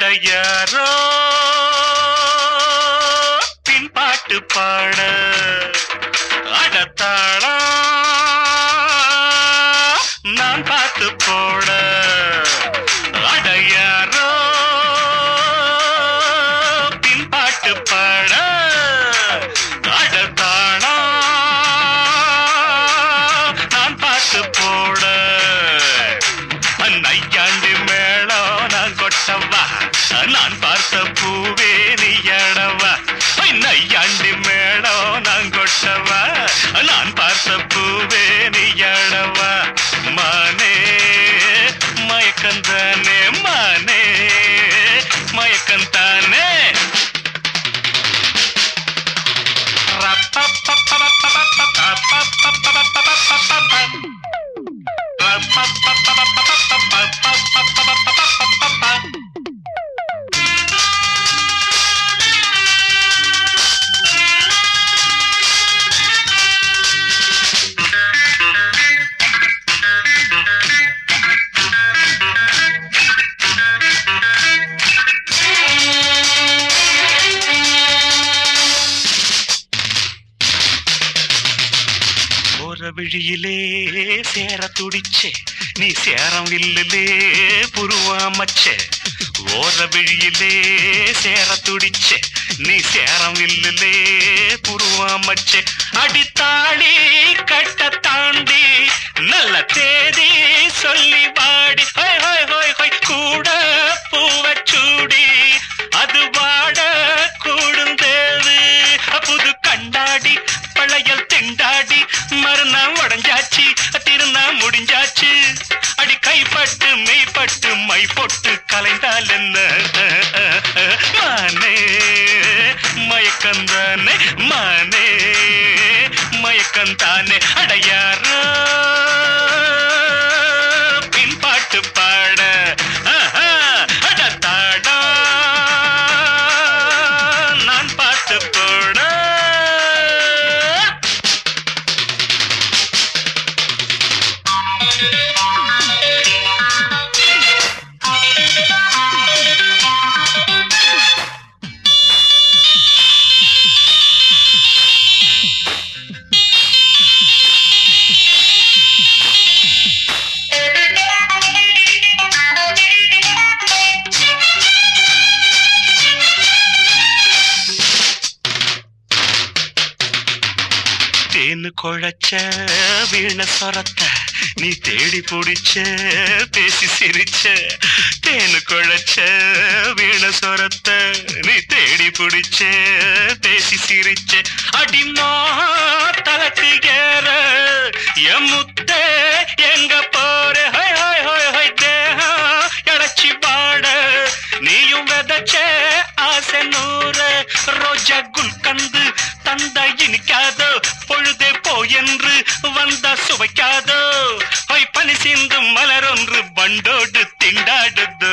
அடையாரோ பின்பாட்டு பாட அடத்தாளா நான் பார்த்து போட அடையாரோ பின்பாட்டு பாட அடத்தாளா நான் பார்த்து போட நையாண்டி மேளம் நான் கொட்டவா நான் பார்த்த பூவே நீ எடவா நையாண்டி மேளம் நான் கொட்டவா நான் பார்த்த பூவே நீ எடவா மானே மயக்கந்தானே மானே மயக்கந்தானே போற விழியிலே சேர துடிச்சே நீ சேரம் வில்லிலே புருவாமச்சே ஓர விழியிலே சேர துடிச்சே நீ சேரம் வில்லிலே புருவாமச்சே அடித்தாடி கட்ட தாண்டி நல்ல தேதி சொல்லி வாடி ஹோய் ஹோய் ஹோய் ஹோய் கூட பூவச்சூடி அது வாட கூடுந்தேது புது கண்டாடி பழையல் திண்டாடி மறுநாள் உடஞ்சாச்சு திருநா முடிஞ்சாச்சு அடி கைப்பட்டு மெய்ப்பட்டு மை பொட்டு கலைந்தால் என்ன மானே மயக்கந்தானே மானே மயக்கந்தானே அடையாரோ பின்பாட்டு பாட ஆஹா, அடத்தாடா நான் பாட்டு போட தேனு குழைச்ச வீண சொரத்த நீ தேடி பிடிச்ச பேசி சிரிச்ச தேனு குழைச்ச வீண சொரத்த நீ தேடி பிடிச்ச பேசி சிரிச்ச அடிமா தலக்கு ஏற என் முத்தே எங்க போற ஹோய் ஹோய் ஹோய் ஹோய் தேகம் இழைச்சி பாட நீயும் விதைச்ச ஆசை நூறு ரோஜா குல்கந்து தந்த இனிக்காதோ பொழுதே போ என்று வந்த சுவைக்காதோ ஹொய் பனி சிந்தும் மலர் ஒன்று பண்டோடு திண்டாடுது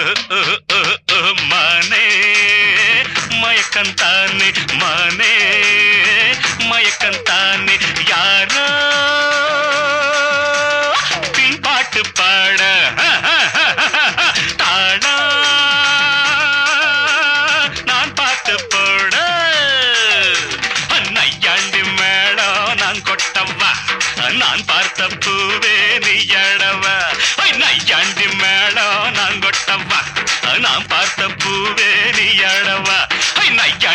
மானே மயக்கந்தானே மானே மயக்கந்தானே யாரோ பின்பாட்டு பாட தாடா நான் பாட்டு போட நையாண்டி மேடம் நான் கொட்டவா நான் பார்த்த பூவே நீ எடவா நையாண்டி மேடம் நான் கொட்டவா நான் பார்த்த பூவே நீ எடவா நையாண்டி